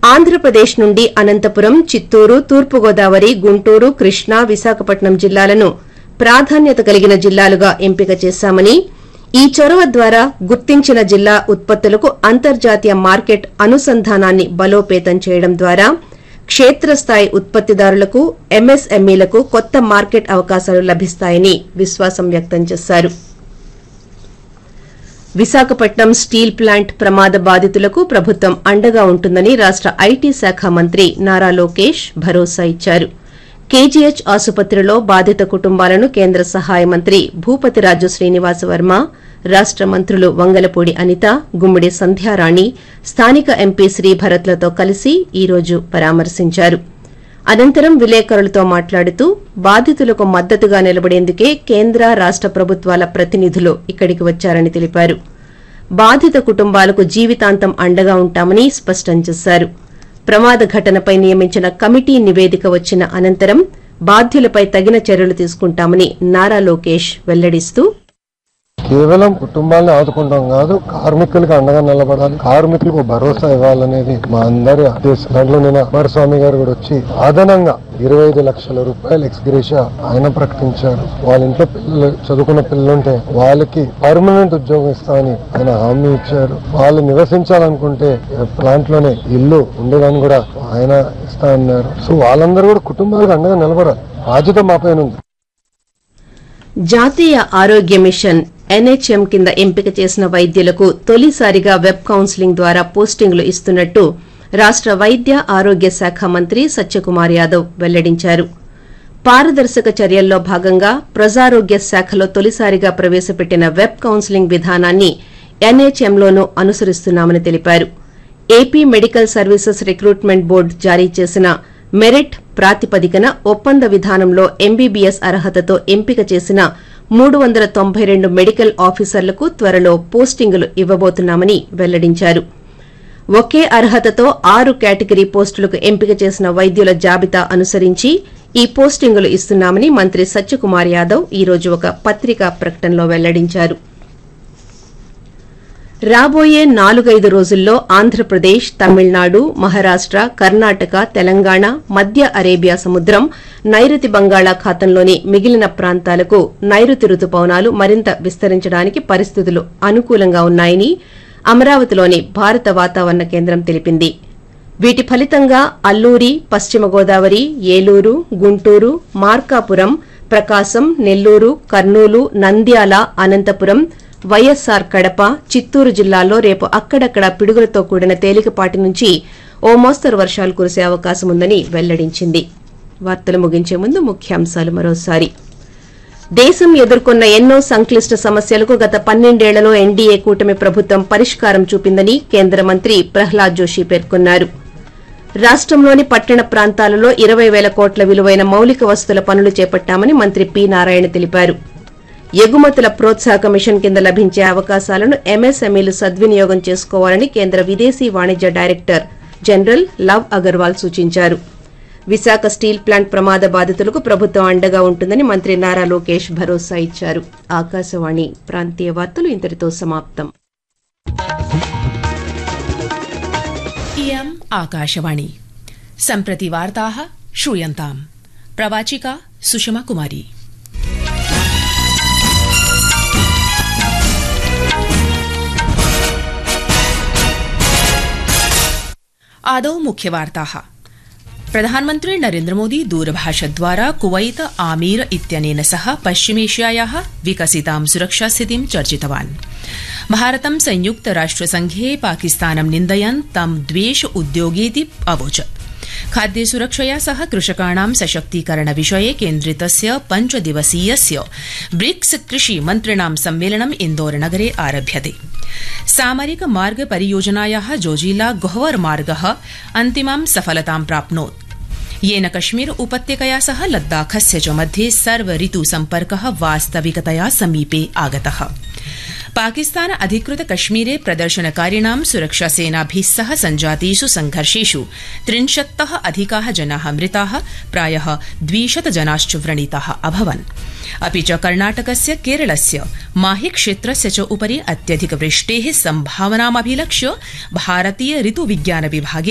ఆంధ్రప్రదేశ్ నుండి అనంతపురం చిత్తూరు తూర్పుగోదావరి గుంటూరు కృష్ణా విశాఖపట్నం జిల్లాలను ప్రాధాన్యత కలిగిన జిల్లాలుగా ఎంపిక చేశామని ఈ చొరవ ద్వారా గుర్తించిన జిల్లా ఉత్పత్తులకు అంతర్జాతీయ మార్కెట్ అనుసంధానాన్ని బలోపేతం చేయడం ద్వారా క్షేత్రస్థాయి ఉత్పత్తిదారులకు ఎంఎస్ఎంఈలకు కొత్త మార్కెట్ అవకాశాలు లభిస్తాయని విశ్వాసం వ్యక్తం చేశారు విశాఖపట్నం స్టీల్ ప్లాంట్ ప్రమాద బాధితులకు ప్రభుత్వం అండగా ఉంటుందని రాష్ట ఐటీ శాఖ మంత్రి నారా లోకేష్ భరోసా ఇచ్చారు కేజీహెచ్ ఆసుపత్రిలో బాధిత కుటుంబాలను కేంద్ర సహాయ మంత్రి భూపతిరాజు శ్రీనివాసవర్మ రాష్ట మంత్రులు వంగలపూడి అనిత గుమ్మిడి సంధ్యారాణి స్థానిక ఎంపీ శ్రీభరత్లతో కలిసి ఈ రోజు పరామర్శించారు అనంతరం విలేకరులతో మాట్లాడుతూ బాధితులకు మద్దతుగా నిలబడేందుకే కేంద్ర రాష్ట ప్రభుత్వాల ప్రతినిధులు ఇక్కడికి వచ్చారని తెలిపారు బాధిత కుటుంబాలకు జీవితాంతం అండగా ఉంటామని స్పష్టం చేశారు ప్రమాద ఘటనపై నియమించిన కమిటీ నివేదిక వచ్చిన అనంతరం బాధ్యులపై తగిన చర్యలు తీసుకుంటామని నారా లోకేష్ వెల్లడిస్తూ కేవలం కుటుంబాలను ఆదుకుంటాం కాదు కార్మికులకు అండగా నిలబడాలి కార్మికులకు భరోసా ఇవ్వాలనేది మా అందరి ఉద్దేశం దాంట్లో నిన్న కుమారస్వామి గారు కూడా వచ్చి అదనంగా ఇరవై ఐదు లక్షల రూపాయలు ఎక్స్గ్రేషియా ఆయన ప్రకటించారు వాళ్ళ ఇంట్లో పిల్లలు చదువుకున్న పిల్లలుంటే వాళ్ళకి పర్మనెంట్ ఉద్యోగం ఇస్తామని ఆయన హామీ ఇచ్చారు వాళ్ళు నివసించాలనుకుంటే ప్లాంట్ లోనే ఇల్లు ఉండేదని కూడా ఆయన ఇస్తా అన్నారు సో వాళ్ళందరూ కూడా కుటుంబాలకు అండగా నిలబడాలి బాధ్యత మా పైన ఉంది జాతీయ ఆరోగ్య మిషన్ ఎన్హెచ్ఎం కింద ఎంపిక చేసిన వైద్యులకు తొలిసారిగా వెబ్ కౌన్సిలింగ్ ద్వారా పోస్టింగ్లు ఇస్తున్నట్టు రాష్ట వైద్య ఆరోగ్య శాఖ మంత్రి సత్యకుమార్ యాదవ్ వెల్లడించారు పారదర్శక చర్యల్లో భాగంగా ప్రజారోగ్య శాఖలో తొలిసారిగా ప్రవేశపెట్టిన వెబ్ కౌన్సిలింగ్ విధానాన్ని ఎన్హెచ్ఎంలోనూ అనుసరిస్తున్నామని తెలిపారు AP medical services recruitment board జారీ చేసిన మెరిట్ ప్రాతిపదికన ఒప్పంద విధానంలో ఎంబీబీఎస్ అర్హతతో ఎంపిక చేసిన మూడు వందల తొంభై రెండు మెడికల్ ఆఫీసర్లకు త్వరలో పోస్టింగులు ఇవ్వబోతున్నామని వెల్లడించారు ఒకే అర్హతతో ఆరు కేటగిరీ పోస్టులకు ఎంపిక చేసిన వైద్యుల జాబితా అనుసరించి ఈ పోస్టింగులు ఇస్తున్నామని మంత్రి సత్యకుమార్ యాదవ్ ఈ రోజు ఒక పత్రికా ప్రకటనలో వెల్లడించారు రాబోయే నాలుగైదు రోజుల్లో ఆంధ్రప్రదేశ్ తమిళనాడు మహారాష్ట కర్ణాటక తెలంగాణ మధ్య అరేబియా సముద్రం నైరుతి బంగాళాఖాతంలోని మిగిలిన ప్రాంతాలకు నైరుతి రుతుపవనాలు మరింత విస్తరించడానికి పరిస్థితులు అనుకూలంగా ఉన్నాయని అమరావతిలోని భారత వాతావరణ కేంద్రం తెలిపింది వీటి ఫలితంగా అల్లూరి పశ్చిమ గోదావరి ఏలూరు గుంటూరు మార్కాపురం ప్రకాశం నెల్లూరు కర్నూలు నంద్యాల అనంతపురం వైఎస్సార్ కడప చిత్తూరు జిల్లాల్లో రేపు అక్కడక్కడ పిడుగులతో కూడిన తేలికపాటి నుంచి ఓ మోస్తరు వర్షాలు కురిసే అవకాశం ఉందని వెల్లడించింది వార్తలు ముగించే ముందు ముఖ్యాంశాలు మరోసారి దేశం ఎదుర్కొన్న ఎన్నో సంక్లిష్ట సమస్యలకు గత పన్నెండేళ్లలో ఎన్డీఏ కూటమి ప్రభుత్వం పరిష్కారం చూపిందని కేంద్ర మంత్రి ప్రహ్లాద్ జోషి పేర్కొన్నారు రాష్టంలోని పట్టణ ప్రాంతాలలో ఇరవై వేల కోట్ల విలువైన మౌలిక వసతుల పనులు చేపట్టామని మంత్రి పి నారాయణ తెలిపారు ఎగుమతుల ప్రోత్సాహక మిషన్ కింద లభించే అవకాశాలను ఎంఎస్ఎంఈలు సద్వినియోగం చేసుకోవాలని కేంద్ర విదేశీ వాణిజ్య డైరెక్టర్ జనరల్ లవ్ అగర్వాల్ సూచించారు విశాఖ స్టీల్ ప్లాంట్ ప్రమాద బాధితులకు ప్రభుత్వం అండగా ఉంటుందని మంత్రి నారా లోకేష్ భరోసా ఇచ్చారు ఆకాశవాణి ప్రాంతీయ వార్తలు ఇంతటితో సమాప్తం इयम् आकाशवाणी सम्प्रति वार्ताः श्रूयन्ताम् प्रवाचिका सुषमा कुमारी आदौ मुख्यवार्ताः प्रधानमन्त्री नरेन्द्रमोदी दूरभाषद्वारा कुवैत आमीर इत्यनेन सह पश्चिमेशियाया विकसितां सुरक्षास्थितिं चर्चितवान् भारतं संयुक्त राष्ट्रसंघे पाकिस्तानं निन्दयन् तं द्वेष उद्योगेति अवोचत् खाद्य सुरक्षया सह कृषकाणां सशक्तीकरण विषये केन्द्रितस्य पञ्चदिवसीयस्य ब्रिक्स कृषि मन्त्रिणां सम्मेलनं इन्दौरनगरे आरभ्यते सामरिक मार्ग परियोजनाया जोजिला गोहवर मार्ग अन्तिमां सफलतां प्राप्नोत् येन कश्मीर उपत्यकया सह लद्दाखस्य च मध्ये सर्व ऋतु सम्पर्क वास्तविकतया समीपे आगतः पाकिस्तान अधिकृत कश्मीरे प्रदर्शनकारिणां सुरक्षासेनाभिः सह सञ्जातेषु संघर्षेषु त्रिंशत्त अधिका जना मृता प्राय द्विशत जनाश्च व्रणिता अभवन् अपि च कर्णाटकस्य केरलस्य माहि क्षेत्रस्य च उपरि अत्यधिक वृष्टे सम्भावनामभिलक्ष्य भारतीय ऋतु विज्ञान विभागे